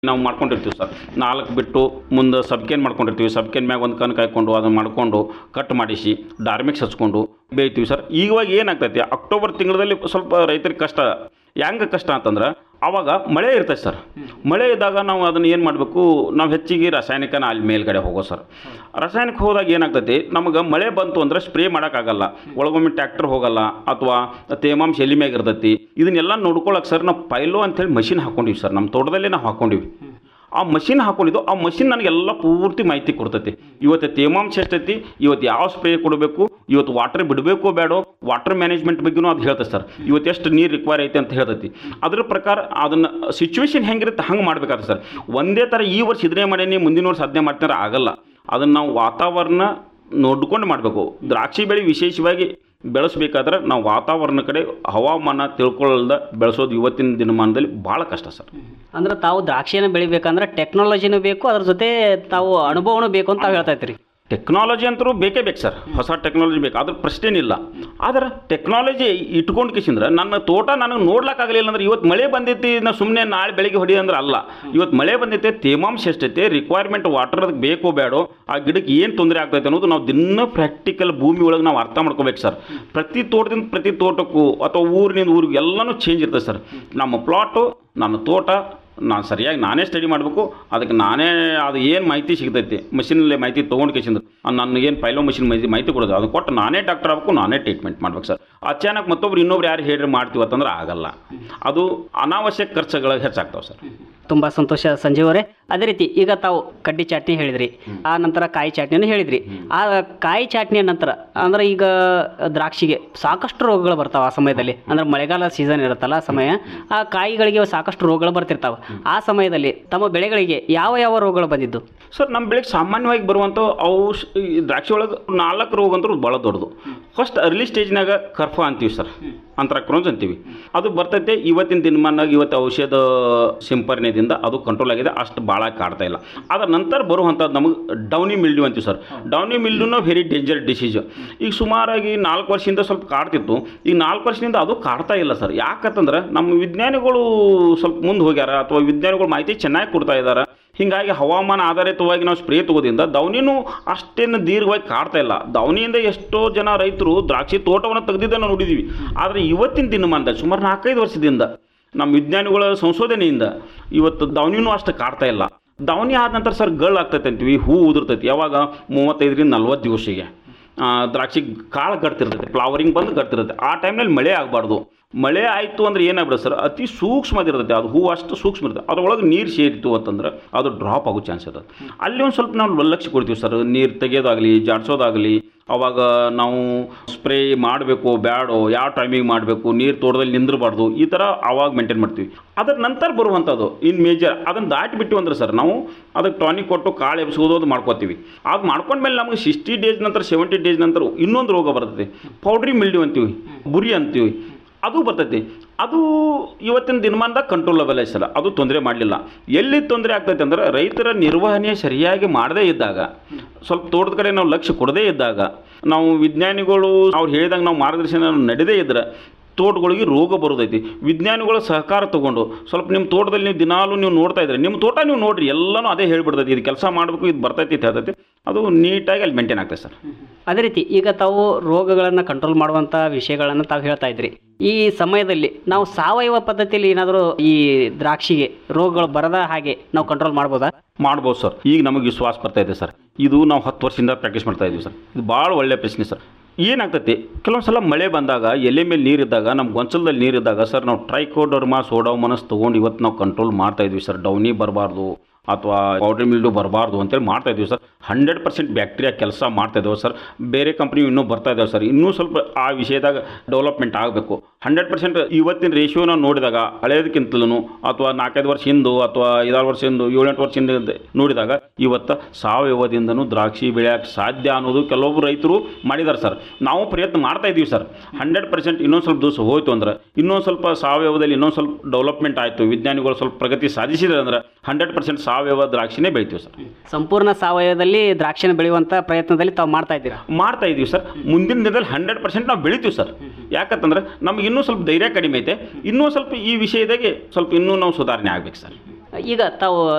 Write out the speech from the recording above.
ನಾವು ಮಾಡ್ಕೊಂಡಿರ್ತೀವಿ ಸರ್ ನಾಲ್ಕು ಬಿಟ್ಟು ಮುಂದೆ ಸಬ್ಕೇನ್ ಮಾಡ್ಕೊಂಡಿರ್ತೀವಿ ಸಬ್ಕೇನ್ ಮ್ಯಾಗ ಒಂದು ಕಣ್ ಕಾಯ್ಕೊಂಡು ಅದನ್ನು ಮಾಡ್ಕೊಂಡು ಕಟ್ ಮಾಡಿಸಿ ಡಾರ್ಮಿಕ್ಸ್ ಹಚ್ಕೊಂಡು ಬೇಯ್ತೀವಿ ಸರ್ ಇವಾಗ ಏನಾಗ್ತೈತಿ ಅಕ್ಟೋಬರ್ ತಿಂಗಳಲ್ಲಿ ಸ್ವಲ್ಪ ರೈತರಿಗೆ ಕಷ್ಟ ಹೆಂಗೆ ಕಷ್ಟ ಅಂತಂದ್ರೆ ಆವಾಗ ಮಳೆ ಇರ್ತೈತೆ ಸರ್ ಮಳೆ ಇದ್ದಾಗ ನಾವು ಅದನ್ನು ಏನು ಮಾಡಬೇಕು ನಾವು ಹೆಚ್ಚಿಗೆ ರಾಸಾಯನಿಕನ ಅಲ್ಲಿ ಮೇಲ್ಗಡೆ ಹೋಗೋ ಸರ್ ರಾಸಾಯನಿಕ ಹೋದಾಗ ಏನಾಗ್ತೈತಿ ನಮಗೆ ಮಳೆ ಬಂತು ಅಂದ್ರೆ ಸ್ಪ್ರೇ ಮಾಡೋಕ್ಕಾಗಲ್ಲ ಒಳಗೊಮ್ಮೆ ಟ್ಯಾಕ್ಟರ್ ಹೋಗಲ್ಲ ಅಥವಾ ತೇಮಾಂಶ ಎಲಿ ಮ್ಯಾಗ ಇರ್ತೈತಿ ಇದನ್ನೆಲ್ಲ ನೋಡ್ಕೊಳಕ್ಕೆ ಸರ್ ನಾವು ಪೈಲೋ ಅಂತೇಳಿ ಮಷಿನ್ ಹಾಕೊಂಡಿವಿ ಸರ್ ನಮ್ಮ ತೋಟದಲ್ಲೇ ನಾವು ಹಾಕೊಂಡಿವಿ ಆ ಮಷಿನ್ ಹಾಕೊಂಡಿದ್ದು ಆ ಮಷಿನ್ ನನಗೆಲ್ಲ ಪೂರ್ತಿ ಮಾಹಿತಿ ಕೊಡ್ತೈತಿ ಇವತ್ತು ತೇಮಾಂಶ ಎಷ್ಟೈತಿ ಇವತ್ತು ಯಾವ ಸ್ಪ್ರೇ ಕೊಡಬೇಕು ಇವತ್ತು ವಾಟರ್ ಬಿಡಬೇಕೋ ಬೇಡೋ ವಾಟರ್ ಮ್ಯಾನೇಜ್ಮೆಂಟ್ ಬಗ್ಗೆನೂ ಅದು ಹೇಳ್ತೈತೆ ಸರ್ ಇವತ್ತು ಎಷ್ಟು ನೀರು ರಿಕ್ವೈರ್ ಐತೆ ಅಂತ ಹೇಳ್ತೈತಿ ಅದ್ರ ಪ್ರಕಾರ ಅದನ್ನು ಸಿಚುವೇಶನ್ ಹೆಂಗಿರುತ್ತೆ ಹಂಗೆ ಮಾಡ್ಬೇಕಾದ್ರೆ ಸರ್ ಒಂದೇ ಥರ ಈ ವರ್ಷ ಇದನ್ನೇ ಮಾಡೀನಿ ಮುಂದಿನ ವರ್ಷ ಅದನ್ನೇ ಮಾಡ್ತಾರೆ ಆಗಲ್ಲ ಅದನ್ನು ನಾವು ವಾತಾವರಣ ನೋಡ್ಕೊಂಡು ಮಾಡಬೇಕು ದ್ರಾಕ್ಷಿ ಬೆಳೆ ವಿಶೇಷವಾಗಿ ಬೆಳೆಸ್ಬೇಕಾದ್ರೆ ನಾವು ವಾತಾವರಣ ಕಡೆ ಹವಾಮಾನ ತಿಳ್ಕೊಳ್ಳದ ಬೆಳೆಸೋದು ಇವತ್ತಿನ ದಿನಮಾನದಲ್ಲಿ ಭಾಳ ಕಷ್ಟ ಸರ್ ಅಂದ್ರೆ ತಾವು ದ್ರಾಕ್ಷಿಯನ್ನು ಬೆಳಿಬೇಕಂದ್ರೆ ಟೆಕ್ನಾಲಜಿನೂ ಬೇಕು ಅದ್ರ ಜೊತೆ ತಾವು ಅನುಭವನೂ ಬೇಕು ಅಂತ ತಾವು ಹೇಳ್ತಾ ಇದ್ರಿ ಟೆಕ್ನಾಲಜಿ ಅಂತರೂ ಬೇಕೇ ಬೇಕು ಸರ್ ಹೊಸ ಟೆಕ್ನಾಲಜಿ ಬೇಕು ಅದ್ರ ಪ್ರಶ್ನೆನಿಲ್ಲ ಆದ್ರೆ ಟೆಕ್ನಾಲಜಿ ಇಟ್ಕೊಂಡು ಕಿಸಿಂದ್ರೆ ನನ್ನ ತೋಟ ನನಗೆ ನೋಡ್ಲಿಕ್ಕಾಗಲಿಲ್ಲ ಅಂದ್ರೆ ಇವತ್ತು ಮಳೆ ಬಂದೈತಿ ನಾ ಸುಮ್ಮನೆ ನಾಳೆ ಬೆಳಿಗ್ಗೆ ಹೊಡಿ ಅಂದ್ರೆ ಅಲ್ಲ ಇವತ್ತು ಮಳೆ ಬಂದೈತೆ ತೇಮಾಂಶ ಎಷ್ಟೈತೆ ರಿಕ್ವೈರ್ಮೆಂಟ್ ವಾಟರ್ ಅದಕ್ಕೆ ಬೇಕೋ ಬೇಡೋ ಆ ಗಿಡಕ್ಕೆ ಏನು ತೊಂದರೆ ಆಗ್ತೈತೆ ಅನ್ನೋದು ನಾವು ದಿನ ಪ್ರಾಕ್ಟಿಕಲ್ ಭೂಮಿ ಒಳಗೆ ನಾವು ಅರ್ಥ ಮಾಡ್ಕೋಬೇಕು ಸರ್ ಪ್ರತಿ ತೋಟದಿಂದ ಪ್ರತಿ ತೋಟಕ್ಕೂ ಅಥವಾ ಊರಿನಿಂದ ಊರಿಗೆ ಎಲ್ಲನೂ ಚೇಂಜ್ ಇರ್ತದೆ ಸರ್ ನಮ್ಮ ಪ್ಲಾಟು ನನ್ನ ತೋಟ ನಾನು ಸರಿಯಾಗಿ ನಾನೇ ಸ್ಟಡಿ ಮಾಡಬೇಕು ಅದಕ್ಕೆ ನಾನೇ ಅದು ಏನು ಮಾಹಿತಿ ಸಿಗ್ತೈತಿ ಮಷಿನಲ್ಲಿ ಮಾಹಿತಿ ತೊಗೊಂಡು ಕೇಸಿಂದ ನನಗೇನು ಪೈಲೋ ಮಷಿನ್ ಮಾಹಿತಿ ಮಾಹಿತಿ ಕೊಡೋದು ಅದು ಕೊಟ್ಟು ನಾನೇ ಡಾಕ್ಟರ್ ಆಗಬೇಕು ನಾನೇ ಟ್ರೀಟ್ಮೆಂಟ್ ಮಾಡ್ಬೇಕು ಸರ್ ಅಚಾನಕ್ ಮತ್ತೊಬ್ರು ಇನ್ನೊಬ್ರು ಯಾರು ಹೇಳ್ರಿ ಮಾಡ್ತೀವಿ ಅಂತಂದ್ರೆ ಆಗಲ್ಲ ಅದು ಅನಾವಶ್ಯಕ ಖರ್ಚುಗಳು ಹೆಚ್ಚಾಗ್ತಾವೆ ಸರ್ ತುಂಬ ಸಂತೋಷ ಸಂಜೀವ್ ಅವರೇ ಅದೇ ರೀತಿ ಈಗ ತಾವು ಕಡ್ಡಿ ಚಟ್ನಿ ಹೇಳಿದ್ರಿ ಆ ನಂತರ ಕಾಯಿ ಚಟ್ನಿಯನ್ನು ಹೇಳಿದ್ರಿ ಆ ಕಾಯಿ ಚಟ್ನಿಯ ನಂತರ ಅಂದ್ರೆ ಈಗ ದ್ರಾಕ್ಷಿಗೆ ಸಾಕಷ್ಟು ರೋಗಗಳು ಬರ್ತಾವೆ ಆ ಸಮಯದಲ್ಲಿ ಅಂದ್ರೆ ಮಳೆಗಾಲ ಸೀಸನ್ ಇರುತ್ತಲ್ಲ ಆ ಸಮಯ ಆ ಕಾಯಿಗಳಿಗೆ ಸಾಕಷ್ಟು ರೋಗಗಳು ಬರ್ತಿರ್ತಾವೆ ಆ ಸಮಯದಲ್ಲಿ ತಮ್ಮ ಬೆಳೆಗಳಿಗೆ ಯಾವ ಯಾವ ರೋಗಗಳು ಬಂದಿದ್ದು ಸರ್ ನಮ್ಮ ಬೆಳೆಗೆ ಸಾಮಾನ್ಯವಾಗಿ ಬರುವಂಥ ಅವು ಶ- ಈ ದ್ರಾಕ್ಷಿ ಒಳಗೆ ನಾಲ್ಕು ರೋಗ ಅಂತೂ ಭಾಳ ದೊಡ್ಡದು ಫಸ್ಟ್ ಅರ್ಲಿ ಸ್ಟೇಜ್ನಾಗ ಕರ್ಫ ಅಂತೀವಿ ಸರ್ ಅಂತ್ರಾಕ್ರೋನ್ಸ್ ಅಂತೀವಿ ಅದು ಬರ್ತೈತೆ ಇವತ್ತಿನ ದಿನಮಾನಾಗ ಇವತ್ತು ಔಷಧ ಸಿಂಪರಣೆದಿಂದ ಅದು ಕಂಟ್ರೋಲ್ ಆಗಿದೆ ಅಷ್ಟು ಭಾಳ ಕಾಡ್ತಾ ಇಲ್ಲ ಅದರ ನಂತರ ಬರುವಂಥದ್ದು ನಮಗೆ ಡೌನಿ ಮಿಲ್ಡ್ಯೂ ಅಂತೀವಿ ಸರ್ ಡೌನಿ ಮಿಲ್ಡ್ಯೂನ ವೆರಿ ಡೇಂಜರ್ ಡಿಸೀಸ್ ಈಗ ಸುಮಾರಾಗಿ ನಾಲ್ಕು ವರ್ಷದಿಂದ ಸ್ವಲ್ಪ ಕಾಡ್ತಿತ್ತು ಈಗ ನಾಲ್ಕು ವರ್ಷದಿಂದ ಅದು ಕಾಡ್ತಾ ಇಲ್ಲ ಸರ್ ಯಾಕಂತಂದ್ರೆ ನಮ್ಮ ವಿಜ್ಞಾನಿಗಳು ಸ್ವಲ್ಪ ಮುಂದೆ ಹೋಗ್ಯಾರ ಅಥವಾ ವಿಜ್ಞಾನಿಗಳು ಮಾಹಿತಿ ಚೆನ್ನಾಗಿ ಕೊಡ್ತಾ ಇದ್ದಾರೆ ಹೀಗಾಗಿ ಹವಾಮಾನ ಆಧಾರಿತವಾಗಿ ನಾವು ಸ್ಪ್ರೇ ತಗೋದ್ರಿಂದ ದವನಿನೂ ಅಷ್ಟೇನು ದೀರ್ಘವಾಗಿ ಕಾಡ್ತಾ ಇಲ್ಲ ದವನಿಯಿಂದ ಎಷ್ಟೋ ಜನ ರೈತರು ದ್ರಾಕ್ಷಿ ತೋಟವನ್ನು ತೆಗೆದಿದ್ದನ್ನು ನೋಡಿದ್ದೀವಿ ಆದರೆ ಇವತ್ತಿನ ದಿನಮಾನದಲ್ಲಿ ಸುಮಾರು ನಾಲ್ಕೈದು ವರ್ಷದಿಂದ ನಮ್ಮ ವಿಜ್ಞಾನಿಗಳ ಸಂಶೋಧನೆಯಿಂದ ಇವತ್ತು ದವನಿನೂ ಅಷ್ಟು ಕಾಡ್ತಾ ಇಲ್ಲ ದವನಿ ಆದ ನಂತರ ಸರ್ ಗಳ್ಳು ಆಗ್ತೈತೆ ಅಂತೀವಿ ಹೂ ಉದುರ್ತೈತಿ ಯಾವಾಗ ಮೂವತ್ತೈದರಿಂದ ನಲ್ವತ್ತು ದಿವಸಿಗೆ ಆ, ದ್ರಾಕ್ಷಿ ಕಾಳು ಗಡ್ತಿರ್ತೈತೆ ಫ್ಲವರಿಂಗ್ ಬಂದು ಗಡ್ತಿರುತ್ತೆ ಆ ಟೈಮ್ನಲ್ಲಿ ಮಳೆ ಆಗಬಾರ್ದು ಮಳೆ ಆಯಿತು ಅಂದ್ರೆ ಏನಾಗ್ಬಿಡುತ್ತೆ ಸರ್ ಅತಿ ಸೂಕ್ಷ್ಮದಿರ್ತೈತೆ ಅದು ಹೂ ಅಷ್ಟು ಸೂಕ್ಷ್ಮ ಇರುತ್ತೆ ಅದ್ರೊಳಗೆ ನೀರು ಸೇರಿತು ಅಂತಂದ್ರೆ ಅದು ಡ್ರಾಪ್ ಆಗೋ ಚಾನ್ಸ್ ಇರುತ್ತೆ ಅಲ್ಲಿ ಒಂದು ಸ್ವಲ್ಪ ನಾವು ಲಕ್ಷ್ಯ ಕೊಡ್ತೀವಿ ಸರ್ ನೀರು ತೆಗೆಯೋದಾಗಲಿ ಜಾಡ್ಸೋದಾಗಲಿ ಅವಾಗ ನಾವು ಸ್ಪ್ರೇ ಮಾಡಬೇಕು ಬ್ಯಾಡೋ ಯಾವ ಟೈಮಿಗೆ ಮಾಡಬೇಕು ನೀರು ತೋಟದಲ್ಲಿ ನಿಂದಿರಬಾರ್ದು ಈ ಥರ ಅವಾಗ ಮೇಂಟೈನ್ ಮಾಡ್ತೀವಿ ಅದರ ನಂತರ ಬರುವಂಥದ್ದು ಇನ್ ಮೇಜರ್ ಅದನ್ನು ದಾಟಿ ಬಿಟ್ಟು ಅಂದ್ರೆ ಸರ್ ನಾವು ಅದಕ್ಕೆ ಟಾನಿಕ್ ಕೊಟ್ಟು ಕಾಳು ಎಬ್ಸೋದು ಅದು ಮಾಡ್ಕೋತೀವಿ ಅದು ಮಾಡ್ಕೊಂಡ್ಮೇಲೆ ನಮಗೆ ಸಿಕ್ಸ್ಟಿ ಡೇಸ್ ನಂತರ ಸೆವೆಂಟಿ ಡೇಸ್ ನಂತರ ಇನ್ನೊಂದು ರೋಗ ಬರ್ತೈತಿ ಪೌಡ್ರಿ ಮಿಲ್ಡ್ಯೂ ಅಂತೀವಿ ಬುರಿ ಅಂತೀವಿ ಅದು ಬರ್ತೈತಿ ಅದು ಇವತ್ತಿನ ದಿನಮಾನದಾಗ ಕಂಟ್ರೋಲಬಲ್ ಐಸಲ್ಲ ಅದು ತೊಂದರೆ ಮಾಡಲಿಲ್ಲ ಎಲ್ಲಿ ತೊಂದರೆ ಆಗ್ತೈತೆ ಅಂದ್ರೆ ರೈತರ ನಿರ್ವಹಣೆ ಸರಿಯಾಗಿ ಮಾಡದೇ ಇದ್ದಾಗ ಸ್ವಲ್ಪ ತೋಟದ ಕಡೆ ನಾವು ಲಕ್ಷ್ಯ ಕೊಡದೇ ಇದ್ದಾಗ ನಾವು ವಿಜ್ಞಾನಿಗಳು ಅವ್ರು ಹೇಳಿದಂಗೆ ನಾವು ಮಾರ್ಗದರ್ಶನ ನಡೆದೇ ಇದ್ರೆ ತೋಟಗಳಿಗೆ ರೋಗ ಬರೋದೈತಿ ವಿಜ್ಞಾನಿಗಳ ಸಹಕಾರ ತಗೊಂಡು ಸ್ವಲ್ಪ ನಿಮ್ಮ ತೋಟದಲ್ಲಿ ನೀವು ದಿನಾಲು ನೀವು ನೋಡ್ತಾ ಇದ್ರೆ ನಿಮ್ಮ ತೋಟ ನೀವು ನೋಡ್ರಿ ಎಲ್ಲನೂ ಅದೇ ಹೇಳ್ಬಿಡ್ತೈತಿ ಇದು ಕೆಲಸ ಮಾಡಬೇಕು ಇದು ಬರ್ತೈತಿ ಅಂತ ಹೇಳ್ತೈತಿ ಅದು ನೀಟಾಗಿ ಅಲ್ಲಿ ಮೇಂಟೈನ್ ಆಗ್ತೈತೆ ಸರ್ ಅದೇ ರೀತಿ ಈಗ ತಾವು ರೋಗಗಳನ್ನು ಕಂಟ್ರೋಲ್ ಮಾಡುವಂಥ ವಿಷಯಗಳನ್ನು ತಾವು ಹೇಳ್ತಾ ಇದ್ರಿ ಈ ಸಮಯದಲ್ಲಿ ನಾವು ಸಾವಯವ ಪದ್ಧತಿಯಲ್ಲಿ ಏನಾದರೂ ಈ ದ್ರಾಕ್ಷಿಗೆ ರೋಗಗಳು ಬರದ ಹಾಗೆ ನಾವು ಕಂಟ್ರೋಲ್ ಮಾಡ್ಬೋದಾ ಮಾಡ್ಬೋದು ಸರ್ ಈಗ ನಮಗೆ ವಿಶ್ವಾಸ ಬರ್ತಾ ಇದೆ ಸರ್ ಇದು ನಾವು ಹತ್ತು ವರ್ಷದಿಂದ ಪ್ರಾಕ್ಟೀಸ್ ಮಾಡ್ತಾ ಇದ್ದೀವಿ ಸರ್ ಇದು ಭಾಳ ಒಳ್ಳೆ ಪ್ರಶ್ನೆ ಸರ್ ಏನಾಗ್ತೈತಿ ಕೆಲವೊಂದು ಸಲ ಮಳೆ ಬಂದಾಗ ಎಲೆ ಮೇಲೆ ನೀರಿದ್ದಾಗ ನಮ್ಮ ಗೊಂಚಲದಲ್ಲಿ ನೀರಿದ್ದಾಗ ಸರ್ ನಾವು ಟ್ರೈಕೋಡರ್ಮಾ ಸೋಡೋಮನಸ್ ತೊಗೊಂಡು ಇವತ್ತು ನಾವು ಕಂಟ್ರೋಲ್ ಮಾಡ್ತಾ ಇದ್ವಿ ಸರ್ ಡೌನಿ ಬರಬಾರ್ದು ಅಥವಾ ಪೌಡ್ರಿ ಮಿಲ್ಡು ಬರಬಾರ್ದು ಅಂತೇಳಿ ಮಾಡ್ತಾ ಇದ್ದೀವಿ ಸರ್ ಹಂಡ್ರೆಡ್ ಪರ್ಸೆಂಟ್ ಬ್ಯಾಕ್ಟೀರಿಯಾ ಕೆಲಸ ಮಾಡ್ತಾ ಇದ್ದೇವೆ ಸರ್ ಬೇರೆ ಕಂಪ್ನಿ ಇನ್ನೂ ಬರ್ತಾ ಇದ್ದಾವೆ ಸರ್ ಇನ್ನೂ ಸ್ವಲ್ಪ ಆ ವಿಷಯದಾಗ ಡೆವಲಪ್ಮೆಂಟ್ ಆಗಬೇಕು ಹಂಡ್ರೆಡ್ ಪರ್ಸೆಂಟ್ ಇವತ್ತಿನ ರೇಷಿಯೋನ ನೋಡಿದಾಗ ಹಳೆಯದಕ್ಕಿಂತಲೂ ಅಥವಾ ನಾಲ್ಕೈದು ವರ್ಷ ಹಿಂದು ಅಥವಾ ಐದಾರು ವರ್ಷ ಹಿಂದು ಏಳೆಂಟು ವರ್ಷ ಹಿಂದೆ ನೋಡಿದಾಗ ಇವತ್ತು ಸಾವಯವದಿಂದನೂ ದ್ರಾಕ್ಷಿ ಬೆಳೆಯೋಕ್ಕೆ ಸಾಧ್ಯ ಅನ್ನೋದು ಕೆಲವೊಬ್ಬರು ರೈತರು ಮಾಡಿದ್ದಾರೆ ಸರ್ ನಾವು ಪ್ರಯತ್ನ ಮಾಡ್ತಾ ಇದ್ದೀವಿ ಸರ್ ಹಂಡ್ರೆಡ್ ಪರ್ಸೆಂಟ್ ಇನ್ನೊಂದು ಸ್ವಲ್ಪ ದಿವಸ ಹೋಯ್ತು ಅಂದ್ರೆ ಇನ್ನೊಂದು ಸ್ವಲ್ಪ ಸಾವಯವದಲ್ಲಿ ಇನ್ನೊಂದು ಸ್ವಲ್ಪ ಡೆವಲಪ್ಮೆಂಟ್ ಆಯಿತು ವಿಜ್ಞಾನಿಗಳು ಸ್ವಲ್ಪ ಪ್ರಗತಿ ಸಾಧಿಸಿದ್ರೆ ಅಂದ್ರೆ ಹಂಡ್ರೆಡ್ ಪರ್ಸೆಂಟ್ ಸಾವಯವ ದ್ರಾಕ್ಷಿನೇ ಬೆಳಿತೀವಿ ಸರ್ ಸಂಪೂರ್ಣ ಸಾವಯವದಲ್ಲಿ ದ್ರಾಕ್ಷಿನ ಬೆಳೆಯುವಂಥ ಪ್ರಯತ್ನದಲ್ಲಿ ತಾವು ಮಾಡ್ತಾ ಇದ್ದೀರಾ ಮಾಡ್ತಾ ಇದೀವಿ ಸರ್ ಮುಂದಿನ ದಿನದಲ್ಲಿ ಹಂಡ್ರೆಡ್ ಪರ್ಸೆಂಟ್ ನಾವು ಬೆಳಿತೀವಿ ಸರ್ ಯಾಕಂತಂದ್ರೆ ನಮ್ಗೆ ಇನ್ನೂ ಸ್ವಲ್ಪ ಧೈರ್ಯ ಕಡಿಮೆ ಐತೆ ಇನ್ನೂ ಸ್ವಲ್ಪ ಈ ವಿಷಯದಾಗೆ ಸ್ವಲ್ಪ ಇನ್ನೂ ನಾವು ಸುಧಾರಣೆ ಆಗ್ಬೇಕು ಸರ್ ಈಗ ತಾವು